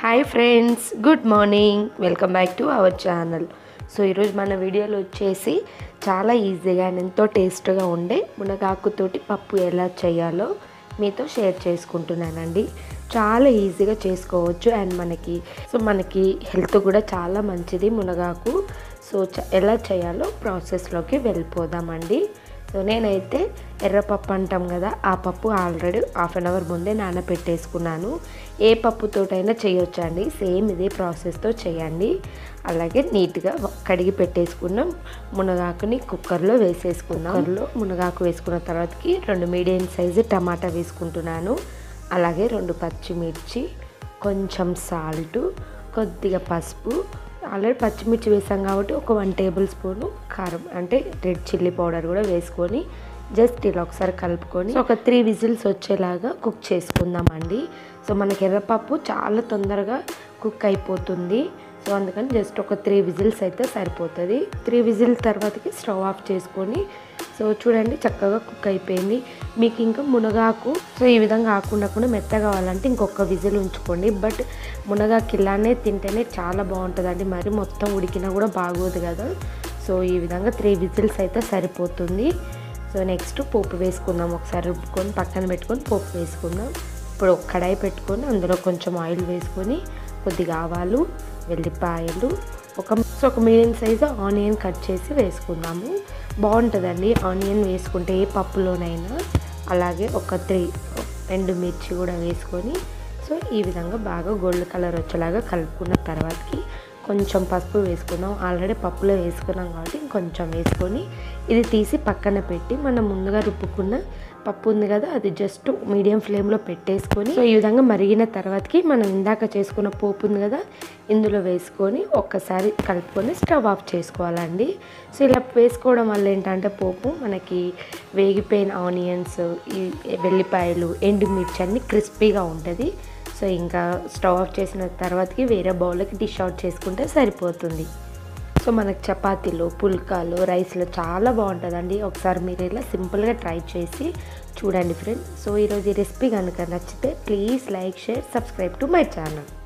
hi friends good morning welcome back to our channel so ఈరోజు మన వీడియోలో వచ్చేసి చాలా ఈజీగా అండ్ ఎంతో టేస్ట్గా ఉండే మునగాకుతోటి పప్పు ఎలా చేయాలో మీతో షేర్ చేసుకుంటున్నానండి చాలా ఈజీగా చేసుకోవచ్చు అండ్ మనకి సో మనకి హెల్త్ కూడా చాలా మంచిది మునగాకు సో చ- ఎలా చేయాలో ప్రాసెస్లోకి వెళ్ళిపోదామండి సో నేనైతే ఎర్రపప్పు అంటాం కదా ఆ పప్పు ఆల్రెడీ హాఫ్ అన్ అవర్ ముందే నానబెట్టేసుకున్నాను ఏ పప్పుతోటైనా చేయొచ్చండి సేమ్ ఇదే ప్రాసెస్తో చేయండి అలాగే నీట్గా కడిగి పెట్టేసుకున్నాం మునగాకుని కుక్కర్లో వేసేసుకున్నాం కుక్కర్లో మునగాకు వేసుకున్న తర్వాతకి రెండు మీడియం సైజు టమాటా వేసుకుంటున్నాను అలాగే రెండు పచ్చిమిర్చి కొంచెం సాల్ట్ కొద్దిగా పసుపు ఆల్రెడీ పచ్చిమిర్చి వేసాం కాబట్టి ఒక వన్ టేబుల్ స్పూన్ కారం అంటే రెడ్ చిల్లీ పౌడర్ కూడా వేసుకొని జస్ట్ ఇలా ఒకసారి కలుపుకొని ఒక త్రీ విజిల్స్ వచ్చేలాగా కుక్ చేసుకుందామండి సో మనకి ఎర్రపప్పు చాలా తొందరగా కుక్ అయిపోతుంది సో అందుకని జస్ట్ ఒక త్రీ విజిల్స్ అయితే సరిపోతుంది త్రీ విజిల్ తర్వాతకి స్టవ్ ఆఫ్ చేసుకొని సో చూడండి చక్కగా కుక్ అయిపోయింది మీకు ఇంకా మునగాకు సో ఈ విధంగా ఆకుండా కూడా మెత్తగా కావాలంటే ఇంకొక విజిల్ ఉంచుకోండి బట్ మునగాకు ఇలానే తింటేనే చాలా బాగుంటుందండి మరి మొత్తం ఉడికినా కూడా బాగోదు కదా సో ఈ విధంగా త్రీ విజిల్స్ అయితే సరిపోతుంది సో నెక్స్ట్ పోపు వేసుకుందాం ఒకసారి రుబ్బుకొని పక్కన పెట్టుకొని పోపు వేసుకుందాం ఇప్పుడు ఒక కడాయి పెట్టుకొని అందులో కొంచెం ఆయిల్ వేసుకొని కొద్దిగా ఆవాలు వెల్లిపాయలు ఒక సో ఒక మీడియం సైజు ఆనియన్ కట్ చేసి వేసుకుందాము బాగుంటుందండి ఆనియన్ వేసుకుంటే ఏ పప్పులోనైనా అలాగే ఒక త్రీ రెండు మిర్చి కూడా వేసుకొని సో ఈ విధంగా బాగా గోల్డ్ కలర్ వచ్చేలాగా కలుపుకున్న తర్వాతకి కొంచెం పసుపు వేసుకున్నాం ఆల్రెడీ పప్పులో వేసుకున్నాం కాబట్టి ఇంకొంచెం వేసుకొని ఇది తీసి పక్కన పెట్టి మనం ముందుగా రుబ్బుకున్న పప్పు ఉంది కదా అది జస్ట్ మీడియం ఫ్లేమ్లో పెట్టేసుకొని సో ఈ విధంగా మరిగిన తర్వాతకి మనం ఇందాక చేసుకున్న పోపు ఉంది కదా ఇందులో వేసుకొని ఒక్కసారి కలుపుకొని స్టవ్ ఆఫ్ చేసుకోవాలండి సో ఇలా వేసుకోవడం వల్ల ఏంటంటే పోపు మనకి వేగిపోయిన ఆనియన్స్ ఈ వెల్లిపాయలు ఎండుమిర్చి అన్ని క్రిస్పీగా ఉంటుంది సో ఇంకా స్టవ్ ఆఫ్ చేసిన తర్వాతకి వేరే బౌల్కి డిష్ అవుట్ చేసుకుంటే సరిపోతుంది సో మనకు చపాతీలు పుల్కాలు రైస్లో చాలా బాగుంటుందండి ఒకసారి మీరు ఇలా సింపుల్గా ట్రై చేసి చూడండి ఫ్రెండ్స్ సో ఈరోజు ఈ రెసిపీ కనుక నచ్చితే please like share subscribe to my channel